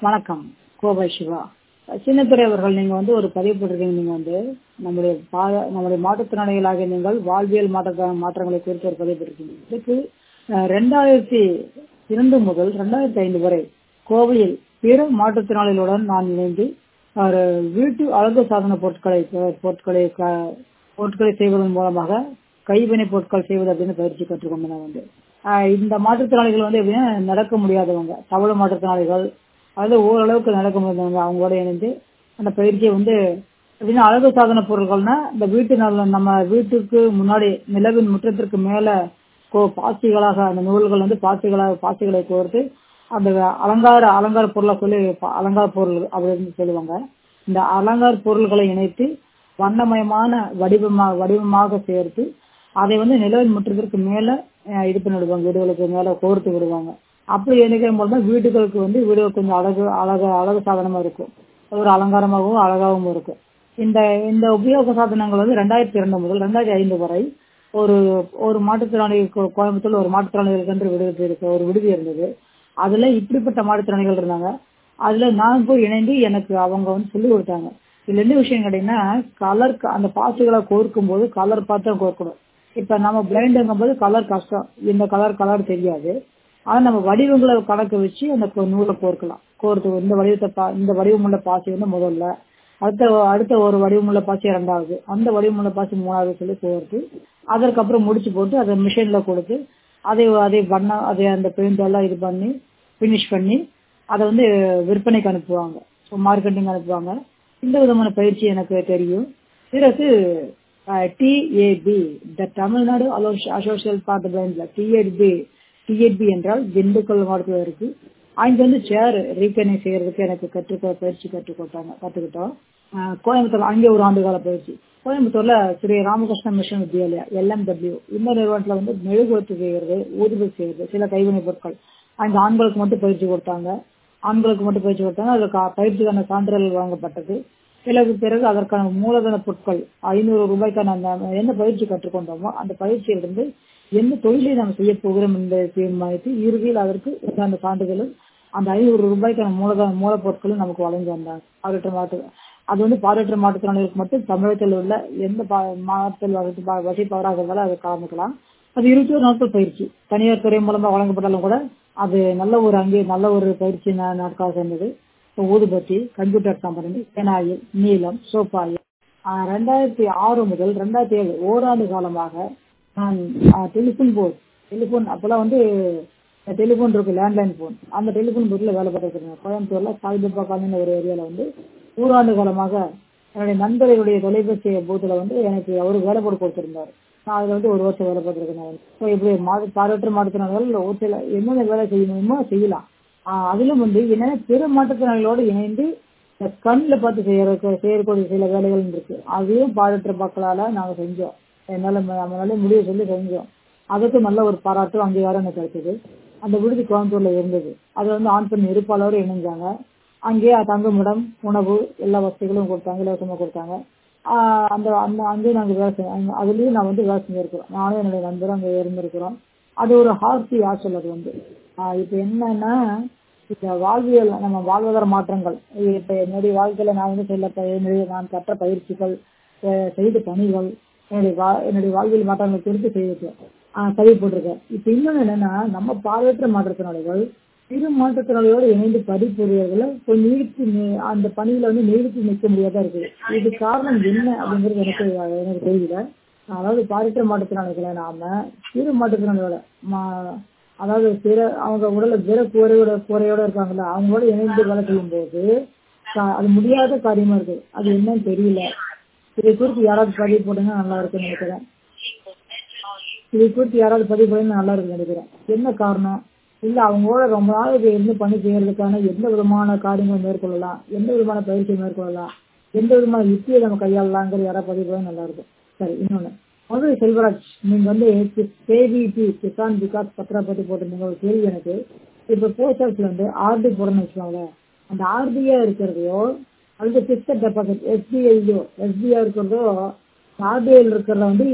வணக்கம் கோபாய் சிவா சின்னத்துறை அவர்கள் நீங்க வந்து ஒரு பதிவு போட்டிருக்கீங்க நீங்க வந்து நம்முடைய பா- நம்முடைய மாற்றுத்திறனாளிகளாக நீங்கள் வாழ்வியல் மாற்ற மாற்றங்களை குறித்து ஒரு பதிவு போட்டிருக்கீங்க இதுக்கு அஹ், ரெண்டாயிரத்தி இரண்டு முதல் ரெண்டாயிரத்தி ஐந்து வரை கோவையில் பிற மாற்றுத்திறனாளிகளுடன் நான் இணைந்து ஒரு வீட்டு அழகு சாதன பொருட்களை பொருட்களை க- பொருட்களை செய்வதன் மூலமாக கைவினை பொருட்கள் செய்வது அப்படின்னு பயிற்சி கற்றுக்கொண்டு நான் வந்து ஆஹ் இந்த மாற்றுத்திறனாளிகள் வந்து எப்படின்னா நடக்க முடியாதவங்க தவள மாற்றுத்திறனாளிகள் அது ஓரளவுக்கு நடக்க முடியாதவங்க அவங்களோட இணைந்து அந்த பயிற்சியை வந்து எப்படின்னா அழகு சாதன பொருட்கள்னா இந்த வீட்டு நல்ல நம்ம வீட்டுக்கு முன்னாடி நிலவின் முற்றத்திற்கு மேல கோ- பாசிகளாக அந்த நூல்கள் வந்து பாசிகளாக பாசிகளை கோர்த்து அந்த அலங்கார அலங்கார பொருளை சொல்லி ப- அலங்கார பொருள் அப்படின்னு சொல்லுவாங்க இந்த அலங்கார பொருள்களை இணைத்து வண்ணமயமான வடிவமா வடிவமாக சேர்த்து அதை வந்து நிலவின் முற்றத்திற்கு மேல அஹ், இது பண்ணி விடுவாங்க வீடுகளுக்கு மேல கோர்த்து விடுவாங்க அப்படி இணைக்கிற மூலமா வீடுகளுக்கு வந்து வீடு கொஞ்சம் அழகு அழகு அழகு சாதனமா இருக்கும் ஒரு அலங்காரமாகவும் அழகாகவும் இருக்கும் இந்த இந்த உபயோக சாதனங்கள் வந்து ரெண்டாயிரத்தி இரண்டு முதல் ரெண்டாயிரத்தி ஐந்து வரை ஒரு ஒரு மாற்றுத்திறனாளி கோ- கோயம்புத்தூர்ல ஒரு மாற்றுத்திறனாளிகளுக்கு என்று விடுதி இருக்கு ஒரு விடுதி இருந்தது அதுல இப்படிப்பட்ட மாற்றுத்திறனாளிகள் இருந்தாங்க அதுல நான் போய் இணைந்து எனக்கு அவங்க வந்து சொல்லி கொடுத்தாங்க இதுல என்ன விஷயம் கேட்டீங்கன்னா கலர் அந்த பாசுகளை கோர்க்கும் போது கலர் பார்த்து தான் கோர்க்கணும் இப்ப நம்ம பிளைண்டுங்கும் போது கலர் கஷ்டம் இந்த கலர் கலர் தெரியாது ஆனா நம்ம வடிவங்களை கணக்கு வச்சு அந்த கொ- நூலை கோர்க்கலாம் கோர்த்து இந்த வடிவத்தை பா- இந்த வடிவமுள்ள பாசி வந்து முதல்ல அடுத்த அடுத்த ஒரு வடிவமுள்ள பாசி இரண்டாவது அந்த வடிவமுள்ள பாசி மூணாவது சொல்லி கோர்த்து அதற்கப்புறம் முடிச்சு போட்டு அதை மிஷின்ல கொடுத்து அதை அதை பண்ண அதை அந்த பெயிண்ட் எல்லாம் இது பண்ணி ஃபினிஷ் பண்ணி அதை வந்து விற்பனைக்கு அனுப்புவாங்க மார்க்கெட்டிங் அனுப்புவாங்க இந்த விதமான பயிற்சி எனக்கு தெரியும் பிறகு DAP the Tamil Nadu association for பிளைண்ட்ல டிஏபி டிஏபி என்றால் திண்டுக்கல் மாவட்டத்தில் இருக்கு அங்க வந்து சேர் ரீகனை செய்யறதுக்கு எனக்கு கற்றுக்க பயிற்சி கற்றுக் கொடுத்தாங்க கத்துக்கிட்டோம் அஹ் கோயம்புத்தூர் அங்கே ஒரு ஆண்டு கால பயிற்சி கோயம்புத்தூர்ல ஸ்ரீ ராமகிருஷ்ண மிஷன் வித்யாலயா எல்எம்டபிள்யூ இந்த நிறுவனத்துல வந்து மெழுகுவர்த்தி செய்யறது ஊதுபதி செய்யறது சில கைவினை பொருட்கள் அங்க ஆண்களுக்கு மட்டும் பயிற்சி கொடுத்தாங்க ஆண்களுக்கு மட்டும் பயிற்சி கொடுத்தாங்க அதுக்கு கா- பயிற்சிக்கான சான்றிதழ் வழங்கப்பட்டது பிறகு பிறகு அதற்கான மூலதன பொருட்கள் ஐநூறு ரூபாய்க்கான அந்த என்ன பயிற்சி கற்றுக்கொண்டோமோ அந்த பயிற்சியிலிருந்து எந்த தொழிலை நாம் செய்ய போகிறோம் என்பதை தீர்மானித்து இறுதியில் அதற்கு அந்த சான்றிதழும் அந்த ஐநூறு ரூபாய்க்கான மூலதன மூலப்பொருட்களும் நமக்கு வழங்கி வந்தாங்க பார்வையற்ற மாற்று அது வந்து பார்வையற்ற மாற்றுத்திறனாளிகளுக்கு மட்டும் தமிழகத்தில் உள்ள எந்த பா- மாவட்டத்தில் வசித்து- பா- வசிப்பவராக இருந்தாலும் அதை கலந்துக்கலாம் அது இருபத்தி ஒரு நாட்கள் பயிற்சி தனியார் துறை மூலமா வழங்கப்பட்டாலும் கூட அது நல்ல ஒரு அங்கே நல்ல ஒரு பயிற்சி நா- நாட்களாக இருந்தது இப்ப ஊதுபத்தி கம்ப்யூட்டர் கம்பெனி பெனாயில் நீலம் சோப்பாயில் ஆஹ் ரெண்டாயிரத்தி ஆறு முதல் ரெண்டாயிரத்தி ஏழு ஓராண்டு காலமாக நான் டெலிபோன் போர்ட் டெலிபோன் அப்பெல்லாம் வந்து டெலிபோன் இருக்கு லேண்ட்லைன் போன் அந்த டெலிபோன் போர்ட்ல வேலை பார்த்துருக்கேன் கோயம்புத்தூர்ல சாய்பாபா காலனி ஒரு ஏரியால வந்து ஓராண்டு காலமாக என்னுடைய நண்பர்களுடைய தொலைபேசி பூத்துல வந்து எனக்கு அவரு வேலை போட்டு கொடுத்திருந்தாரு நான் அதுல வந்து ஒரு வருஷம் வேலை பார்த்துருக்கேன் ஸோ இப்படி மாடு பார்வையற்ற மாற்றுத்திறனாளிகள் ஒரு சில என்னென்ன வேலை செய்யணுமோ செய்யலாம் ஆஹ் அதிலும் வந்து என்னென்ன பிற மாற்றுத்திறனாளிகளோடு இணைந்து இந்த கண்ணில் பார்த்து செய்யற செய்யக்கூடிய சில வேலைகள் இருக்கு அதையும் பாடற்ற மக்களால நாங்க செஞ்சோம் என்னால ம- நம்மளால முடிவு சொல்லி செஞ்சோம் அதுக்கு நல்ல ஒரு பாராட்டு அங்கீகாரம் எனக்கு கிடைச்சது அந்த விடுதி கோயம்புத்தூர்ல இருந்தது அது வந்து ஆண் பெண் இருப்பாளரும் இணைஞ்சாங்க அங்கேயே தங்குமிடம் உணவு எல்லா வசதிகளும் கொடுத்தாங்க இலவசமா கொடுத்தாங்க ஆஹ் அந்த அந்த அங்கேயும் நாங்க வேலை செஞ்சோம் அதுலயும் நான் வந்து வேலை செஞ்சிருக்கிறோம் நானும் என்னுடைய நண்பரும் அங்க இருந்திருக்கிறோம் அது ஒரு ஹார்சி ஹாஸ்டல் அது வந்து ஆஹ் இப்ப என்னன்னா இந்த வாழ்வியல் நம்ம வாழ்வாதார மாற்றங்கள் இப்ப என்னுடைய வாழ்க்கையில நான் வந்து சில ப- என்னுடைய நான் கற்ற பயிற்சிகள் அஹ் செய்த பணிகள் என்னுடைய வா- என்னுடைய வாழ்வியல் மாற்றங்கள் குறித்து செய்திருக்கேன் ஆஹ் பதிவு போட்டிருக்கேன் இப்ப இன்னொன்னு என்னன்னா நம்ம பார்வையற்ற மாற்றுத்திறனாளிகள் சிறு மாற்றுத்திறனாளியோடு இணைந்து பணிபுரியவர்களை கொஞ்சம் நீடித்து நி- அந்த பணியில வந்து நீடித்து நிற்க முடியாதா இருக்குது இது காரணம் என்ன அப்படிங்கிறது எனக்கு எனக்கு தெரியல அதாவது பார்வையற்ற மாற்றுத்திறனாளிகளை நாம சிறு மாற்றுத்திறனாளியோட மா- அதாவது பிற அவங்க உடல்ல பிற குறையோட குறையோட இருக்காங்கல்ல அவங்களோட இணைந்து வேலை செய்யும் போது கா- அது முடியாத காரியமா இருக்கு அது என்னன்னு தெரியல இதை குறித்து யாராவது பதிவு போட்டீங்கன்னா நல்லா இருக்கும்னு நினைக்கிறேன் இதை குறித்து யாராவது பதிவு பண்ணி நல்லா இருக்குன்னு நினைக்கிறேன் என்ன காரணம் இல்ல அவங்களோட ரொம்ப நாள் இருந்து பணி செய்யறதுக்கான எந்த விதமான காரியங்கள் மேற்கொள்ளலாம் எந்த விதமான பயிற்சியை மேற்கொள்ளலாம் எந்த விதமான யுக்தியை நம்ம கையாளலாங்கிற யாராவது பதிவு பண்ணா நல்லா இருக்கும் சரி இன்னொன்னு முதல்ல செல்வராஜ் நீங்க வந்து கேவிபி கிசான் விகாஸ் பத்ரா பத்தி போட்டிருந்தீங்க ஒரு கேள்வி எனக்கு இப்ப போஸ்ட் ஆஃபீஸ்ல வந்து ஆர்டி போடணும்னு வச்சுக்கோங்களேன் அந்த ஆர்டியா இருக்கிறதையோ அல்லது பிக்சட் டெபாசிட் எஸ்பிஐயோ எஸ்பிஐ இருக்கிறதோ ஆர்பிஐல இருக்கிறத வந்து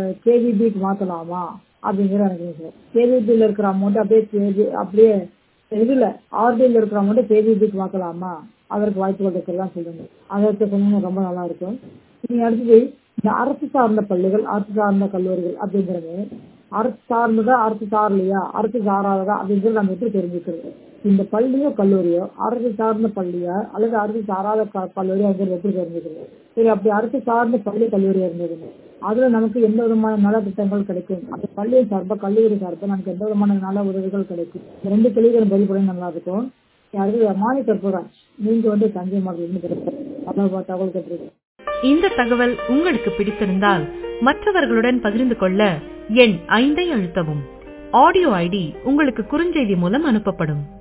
கேவிபிக்கு மாத்தலாமா அப்படிங்கிற எனக்கு கேவிபியில் இருக்கிற அமௌண்ட் அப்படியே KVB அப்படியே இதுல ஆர்டியில் இருக்கிறவங்க மட்டும் கேவிபிக்கு பார்க்கலாமா அதற்கு வாய்ப்புகள் இருக்கிறதா சொல்லுங்க அதற்கு சொன்னீங்கன்னா ரொம்ப நல்லா இருக்கும் நீங்க அடுத்தது இந்த அரசு சார்ந்த பள்ளிகள் அரசு சார்ந்த கல்லூரிகள் அப்படிங்கிறது அரசு சார்ந்ததா அரசு சாரலையா அரசு சாராததா அப்படிங்கிறது நம்ம எப்படி தெரிஞ்சுக்கிறது இந்த பள்ளியோ கல்லூரியோ அரசு சார்ந்த பள்ளியா அல்லது அரசு சாராத க- கல்லூரியா இருக்கிறது எப்படி தெரிஞ்சுக்கிறது சரி அப்படி அரசு சார்ந்த பள்ளி கல்லூரியா இருந்ததுன்னு அதுல நமக்கு எந்த விதமான நலத்திட்டங்கள் கிடைக்கும் அந்த பள்ளியை சார்பா கல்லூரி சார்பா நமக்கு எந்த விதமான நல உதவிகள் கிடைக்கும் இந்த ரெண்டு கேள்விகளும் பதில் பண்ணி நல்லா இருக்கும் அடுத்து மாணி கற்பூராஜ் நீங்க வந்து தஞ்சை மாவட்டத்தில் அதான் தகவல் கேட்டிருக்கீங்க இந்த தகவல் உங்களுக்கு பிடித்திருந்தால் மற்றவர்களுடன் பகிர்ந்து கொள்ள எண் ஐந்தை அழுத்தவும் ஆடியோ ஐடி உங்களுக்கு குறுஞ்செய்தி மூலம் அனுப்பப்படும்